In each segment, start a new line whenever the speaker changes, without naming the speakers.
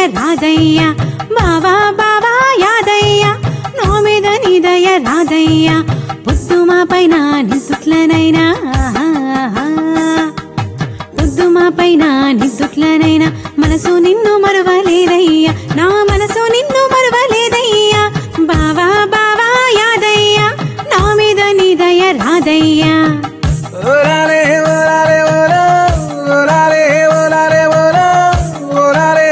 రాదయ్య బావా బావా యాదయ్య నా మీద నీ దయ రాదయ్య పొద్దు మా పైన నిద్దుట్లనైనా పొద్దు మా పైన నిద్దుట్లనైనా మనసు నిన్ను మరవలేదయ్యా నా మనసు నిన్ను మరవలేదయ్యా బావా బావా యాదయ్యా నా మీద నీ దయ రాదయ్యా
ఓరారే ఓరారే ఓరా ఓరారే ఓరారే ఓరా ఓరారే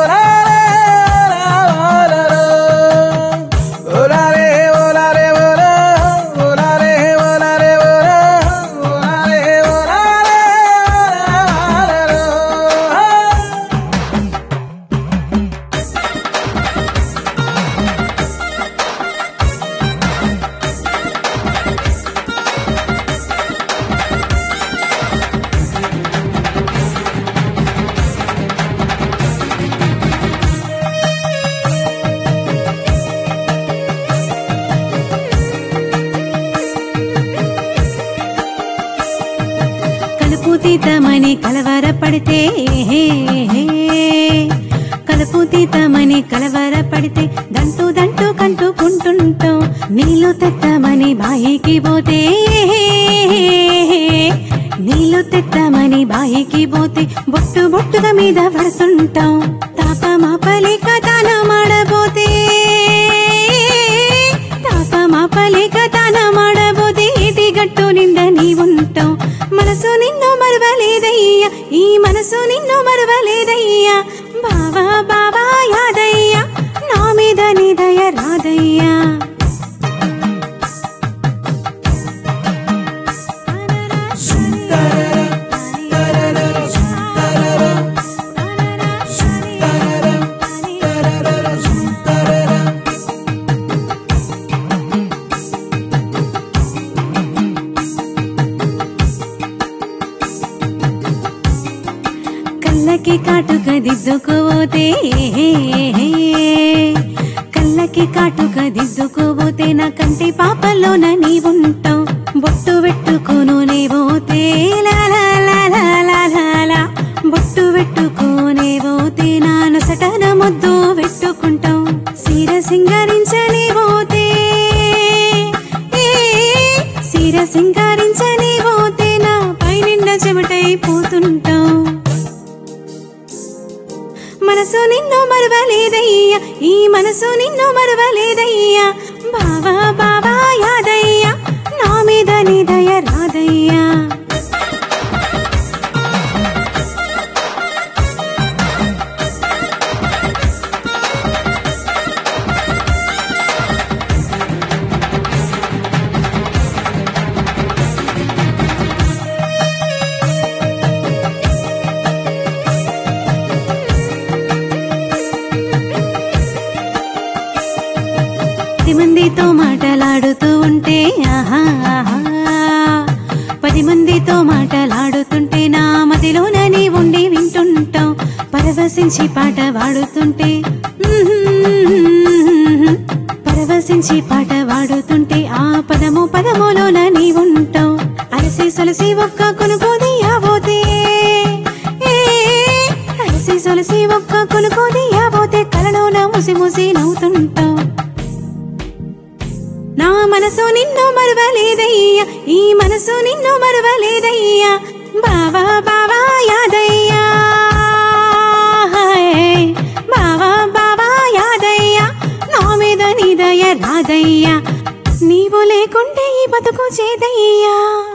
ఓరారే ఓరారే ఓరా ఓరారే ఓరారే ఓరా ఓరారే ఓరారే ఓరా
కలుపు తీతమని కలవరపడితే కలుపు తీతమని కలవరపడితే దంటూ దంటూ కంటుకుంటుంటాం నీళ్లు తెత్తమని బాయికి పోతే నీళ్లు తెత్తమని బాయికి పోతే బొట్టు బొట్టుగా మీద పడుతుంటాం తాపమాపలేక తాను మాడబోతే తాపమాపలేక తాను మాడబోతే ఇటి గట్టు నిండా నీ ఉంటాం మనసు నిన్ను మరవలేదయ్యా ఈ మనసు నిన్ను మరవలేదయ్యా బావా బావా యాదయ్యా నా మీద నీ దయ రాదయ్యా కళ్ళకి కాటుక దిద్దుకోతే కళ్ళకి కాటుక దిద్దుకోపోతే నా కంటి పాపలోన నీ ఉంటావు బొట్టు పెట్టుకోను నీ పోతే లా లా లా లా లా లా లా. బొట్టు పెట్టుకోనే పోతే నా నొసటన ముద్దు పెట్టుకుంటాం సీర సింగారించని పోతే ఏ, సీర సింగారించని పోతే నా పైనిండా చెమటైపోతుంటాం మనసు నిన్ను మరవలేదయ్యా ఈ మనసు నిన్ను మరవలేదయ్యా బావా బావా యాదయ్యా నా మీద నీ దయ రాదయ్యా పది మందితో మాటలాడుతూ ఉంటే ఆహా ఆహా. పది మందితో మాటలాడుతుంటే నా మదిలోన నీ ఉండి వింటుంటాం పరవశించి పాట పాడుతుంటే పరవశించి పాట పాడుతుంటే ఆ పదము పదములోన నీ ఉంటావు అలసి సొలసి ఒక్క కొనుకోది యాబోతే ఏ, అలసి సొలసి ఒక్క కొనుకోది యాబోతే కలలోన ముసి ముసి నవ్వుతుంటావు నా మనసు నిన్ను మరవలేదయ్యా ఈ మనసు నిన్ను మరవలేదయ్యా బావా బావా యాదయ్యా హాయ్. బావా బావా యాదయ్యా నా మీద నీ దయ రాదయ్యా నీవు లేకుంటే ఈ బతుకు చేదయ్యా